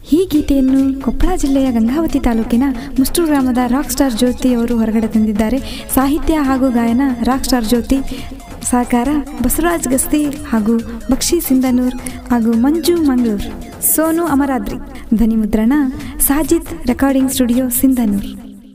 ಈ ಗೀತೆಯನ್ನು ಕೊಪ್ಪಳ ಜಿಲ್ಲೆಯ ಗಂಗಾವತಿ ತಾಲೂಕಿನ ಮುಸ್ಟೂರು ಗ್ರಾಮದ ರಾಕ್ ಸ್ಟಾರ್ ಜ್ಯೋತಿ ಅವರು ಹೊರಗಡೆ ತಂದಿದ್ದಾರೆ ಸಾಹಿತ್ಯ ಹಾಗೂ ಗಾಯನ ರಾಕ್ ಸ್ಟಾರ್ ಜ್ಯೋತಿ ಸಹಕಾರ ಬಸವರಾಜ್ ಗಸ್ತಿ ಹಾಗೂ ಬಕ್ಷಿ ಸಿಂಧನೂರ್ ಹಾಗೂ ಮಂಜು ಮಂಗಳೂರ್ ಸೋನು ಅಮರಾದ್ರಿ ಧ್ವನಿ ಮುದ್ರಣ Sajid recording studio Sindhanur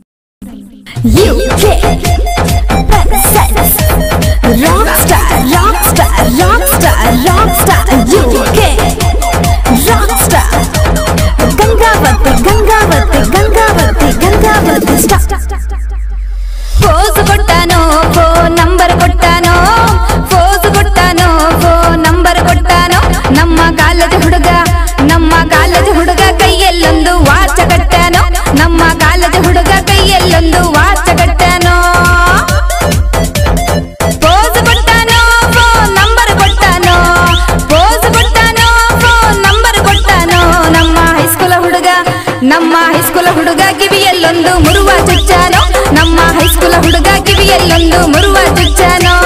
Rockstar, rockstar, rockstar, rockstar, UK. Rockstar. Gangavathi Gangavathi Gangavathi Gangavathi stop pose ಕೊಟ್ಟಾನೋ ಫೋನ್ ನಂಬರ್ ಕೊಟ್ಟಾನೋ ಫೋಸ್ ಕೊಟ್ಟಾನೋ ಫೋನ್ ನಂಬರ್ ಕೊಟ್ಟಾನೋ ನಮ್ಮ ಕಾಲೇಜ್ ಹುಡುಗ ನಮ್ಮ ಕಾಲೇಜ್ ಹುಡುಗ ಕೈಯಲ್ಲೊಂದು ವಾಚ ಕಟ್ಟಾನೋ ನಮ್ಮ ಕಾಲೇಜ್ ಹುಡುಗ ಕೈಯಲ್ಲೊಂದು ವಾಚ ಕಟ್ಟಾನೋ ಫೋಸ್ ಕೊಟ್ಟಾನೋ ಫೋನ್ ನಂಬರ್ ಕೊಟ್ಟಾನೋ ಫೋಸ್ ಕೊಟ್ಟಾನೋ ಫೋನ್ ನಂಬರ್ ಕೊಟ್ಟಾನೋ ನಮ್ಮ ಹೈಸ್ಕೂಲ್ ಹುಡುಗ ನಮ್ಮ ಹೈಸ್ಕೂಲ್ ಹುಡುಗ ಕಿವಿಯಲ್ಲೊಂದು ಮುರುವ ಚುಚ್ಚಾನೋ ನಮ್ಮ ಹೈಸ್ಕೂಲ್ ಹುಡುಗ ಕಿವಿಯಲ್ಲೊಂದು ಮುರುವ ಚುಚ್ಚಾನೋ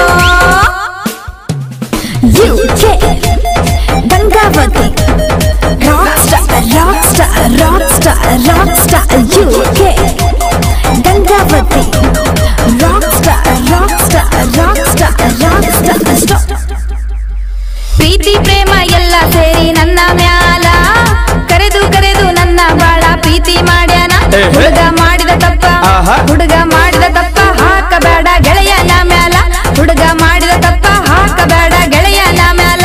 UK. Gangavathi rockstar rockstar rockstar rockstar UK. Gangavathi rockstar rockstar rockstar rockstar stop ಪ್ರೀತಿ ಪ್ರೇಮ ಎಲ್ಲ ಸೇರಿ ನನ್ನ ಮ್ಯಾಲ ಕರೆದು ಕರೆದು ನನ್ನ ಬಾಳ ಪ್ರೀತಿ ಮಾಡ್ಯಾನ ಏ, ಹೇ. ಹುಡುಗ ಮಾಡಿದ ತಪ್ಪ ಆಹಾ. ಹುಡುಗ ಮಾಡಿದ ತಪ್ಪ ಹಾಕಬೇಡ ಗೆಳೆಯನ ಮ್ಯಾಲ ಹುಡುಗ ಮಾಡಿದ ತಪ್ಪ ಹಾಕಬೇಡ ಗೆಳೆಯನ ಮ್ಯಾಲ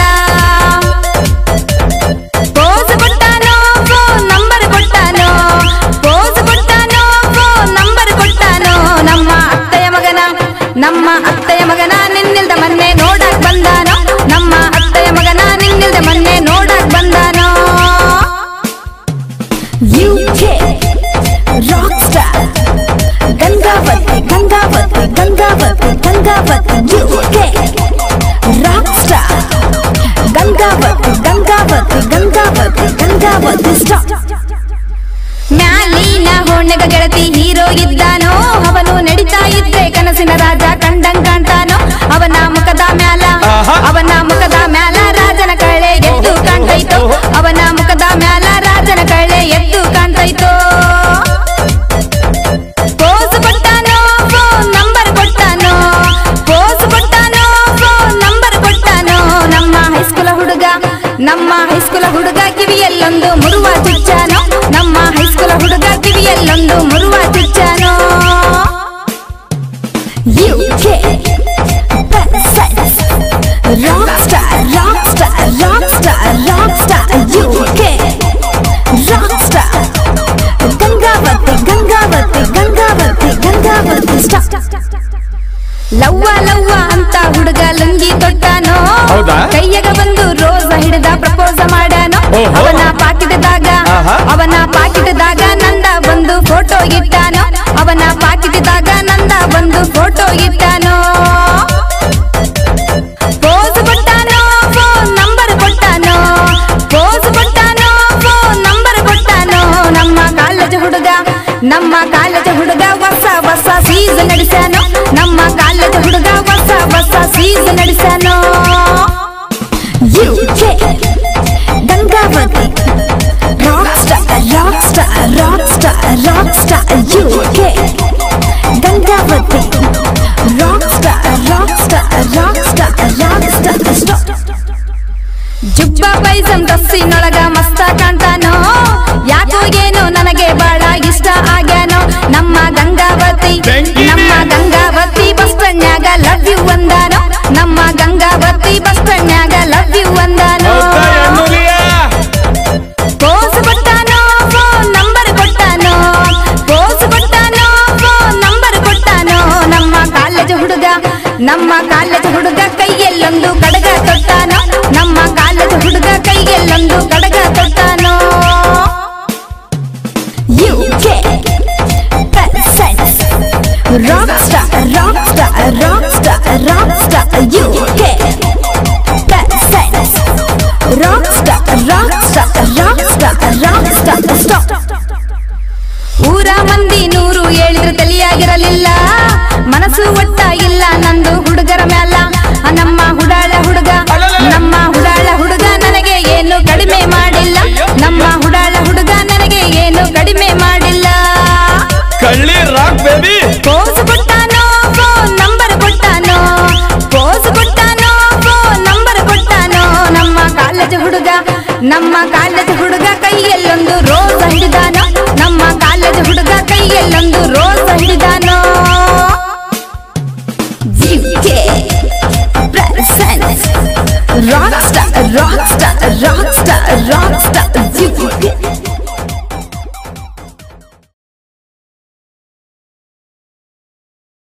ಪೋಸ್ ಕೊಟ್ಟಾನೋ ಫೋನ್ ನಂಬರ್ ಕೊಟ್ಟಾನೋ ಪೋಸ್ ಕೊಟ್ಟಾನೋ ಫೋನ್ ನಂಬರ್ ಕೊಟ್ಟಾನೋ ನಮ್ಮ ಅತ್ತೆಯ ಮಗನ ನಮ್ಮ ಅತ್ತೆಯ ಮಗನ ನಿನ್ನಿಲ್ದ ಮೊನ್ನೆ ನೋಡಕ್ ಬಂದಾನೋ ನಮ್ಮ ಅತ್ತೆಯ ಮಗನ ನಿನ್ನಿಲ್ದ ಮೊನ್ನೆ ನೋಡಕ್ ಬಂದಾನೋ UK. Rockstar. Gangavathi Gangavathi Gangavathi Gangavathi UK. Rockstar. Gangavathi Gangavathi Gangavathi Gangavathi stop ಮ್ಯಾಲಿನ ಹೊಣ್ಣಗ ಗೆಳತಿ ಹೀರೋ ಇದ್ದಾನೋ ಅವನು ನಡೀತಾ ಇದ್ರೆ ಕನಸಿನ ರಾಜ ಕಂಡಂಗ್ ಕಾಣ್ತಾನೋ ಅವನ ಮುಖದ ಮ್ಯಾಲ ಆಹಾ. ಅವನ ಮುಖದ ಮ್ಯಾಲ ರಾಜನ ಕಳೆ ಎದ್ದು ಕಾಣ್ತೈತೋ ಅವನ ಮುಖದ ಮ್ಯಾಲ ರಾಜನ ಕಳೆ ಎದ್ದು ಕಾಣ್ತೈತೋ ಪೋಸ್ ಕೊಟ್ಟಾನೋ ಫೋನ್ ನಂಬರ್ ಕೊಟ್ಟಾನೋ ಪೋಸ್ ಕೊಟ್ಟಾನೋ ಫೋನ್ ನಂಬರ್ ಕೊಟ್ಟಾನೋ ನಮ್ಮ ಹೈಸ್ಕೂಲ್ ಹುಡುಗ ನಮ್ಮ ಹೈಸ್ಕೂಲ್ ಹುಡುಗ ಕಿವಿಯಲ್ಲೊಂದು ಮುರುವ ಚುಚ್ಚಾನೋ ನಮ್ಮ ಹೈಸ್ಕೂಲ್ ಹುಡುಗ ಕಿವಿಯಲ್ಲೊಂದು ಮುರುವ ಚುಚ್ಚಾನೋ UK. Presents. Rockstar, rockstar, rockstar, rockstar, UK. Rockstar. Gangavathi Gangavathi Gangavathi Gangavathi stop love love ಅಂತ ಹುಡುಗ ಲುಂಗಿ ತೊಟ್ಟಾನೋ ಹೌದಾ? ಕೈಯಾಗ ಬಂದು ರೋಸ ಹಿಡಿದ ಪ್ರಪೋಸ ಮಾಡ್ಯಾನೋ ಓಹೋ. ಅವನ ಪಾಕಿಟದಾಗ ಆಹಾ. ಅವನ ಪಾಕಿಟದಾಗ ನಂದ ಬಂದು ಫೋಟೋ ಇಟ್ಟಾನೋ ಅವನ ಪಾಕಿಟದಾಗ ನಂದ ಬಂದು ಫೋಟೋ ಇಟ್ಟಾನೋ ಪೋಸ್ ಕೊಟ್ಟಾನೋ ಫೋನ್ ನಂಬರ್ ಕೊಟ್ಟಾನೋ ಪೋಸ್ ಕೊಟ್ಟಾನೋ ಫೋನ್ ನಂಬರ್ ಕೊಟ್ಟಾನೋ ನಮ್ಮ ಕಾಲೇಜ್ ಹುಡುಗ ನಮ್ಮ ಕಾಲೇಜ್ ಹುಡುಗ ಹೊಸ ಹೊಸ ಸೀಸ್ ನಡೆಸ್ಯಾನೋ ನಮ್ಮ ಕಾಲೇಜ್ ಹುಡುಗ ಹೊಸ ಹೊಸ ಸೀಸ್ ನಡೆಸ್ಯಾನೋ UK. Gangavathi rockstar rockstar rockstar rockstar UK. Gangavathi rockstar rockstar rockstar rockstar stop ಜುಬ್ಬ ಪೈಸಂ ಡ್ರೆಸ್ಸಿನೊಳಗ ಮಸ್ತ ಕಾಣ್ತಾನೋ ಯಾಕೋ ಏನೋ ನನಗೆ ಬಹಳ ಇಷ್ಟ ಆಗ್ಯಾನೋ ನಮ್ಮ ಗಂಗಾವತಿ ಬೆಂಕಿನೇ. ನಮ್ಮ ಗಂಗಾವತಿ ಬಸ್ ಸ್ಟ್ಯಾಂಡ್ನ್ಯಾಗ ಲವ್ ಯು ಅಂದಾನೋ ನಮ್ಮ ಗಂಗಾವತಿ ಬಸ್ ಸ್ಟ್ಯಾಂಡ್ನ್ಯಾಗ ಲವ್ ಯು ಅಂದಾನೋ ಹೌದಾ ಎನ್ನುಲಿಯ? ಪೋಸ್ ಕೊಟ್ಟಾನೋ ಫೋನ್ ನಂಬರ್ ಕೊಟ್ಟಾನೋ ಪೋಸ್ ಕೊಟ್ಟಾನೋ ಫೋನ್ ನಂಬರ್ ಕೊಟ್ಟಾನೋ ನಮ್ಮ ಕಾಲೇಜ್ ಹುಡುಗ ನಮ್ಮ ಕಾಲೇಜ್ ಹುಡುಗ ಕೈಯಲ್ಲೊಂದು ಕಡಗ ತೊಟ್ಟಾನೋ ನಮ್ಮ ಕಾಲೇಜ್ ಹುಡುಗ ಕೈಯಲ್ಲೊಂದು ಕಡಗ ತೊಟ್ಟಾನೋ UK. Presents. Rockstar, rockstar, rockstar, rockstar, UK. Presents. Rockstar, rockstar, rockstar, rockstar, stop. ಊರ ಮಂದಿ ನೂರು ಹೇಳಿದ್ರು ತಲಿಯಾಗಿರಲಿಲ್ಲ ಮನಸ್ಸು ಒಟ್ಟ ಇಲ್ಲ ನಂದು ಹುಡುಗರ ಮ್ಯಾಲ ಆ ನಮ್ಮ ಹುಡಾಳ ಹುಡುಗ ನಮ್ಮ ಹುಡಾಳ ಹುಡುಗ ನನಗೆ ಏನು ಕಡಿಮೆ ಮಾಡಿಲ್ಲ ನಮ್ಮ ಹುಡಾಳ ಹುಡುಗ ಪೋಸ್ ಕೊಟ್ಟಾನೋ ಫೋನ್ ನಂಬರ್ ಕೊಟ್ಟಾನೋ ಪೋಸ್ ಕೊಟ್ಟಾನೋ ಫೋನ್ ನಂಬರ್ ಕೊಟ್ಟಾನೋ ನಮ್ಮ ಕಾಲೇಜ್ ಹುಡುಗ ನಮ್ಮ ಕಾಲೇಜ್ ಹುಡುಗ ಕೈಯಲ್ಲೊಂದು ರೋಸ್ ಹಿಡಿದಾನೋ ನಮ್ಮ ಕಾಲೇಜ್ ಹುಡುಗ ಕೈಯಲ್ಲೊಂದು ರೋಸ್ ಹಿಡಿದಾನೋ GK present rockstar rockstar rockstar rockstar GK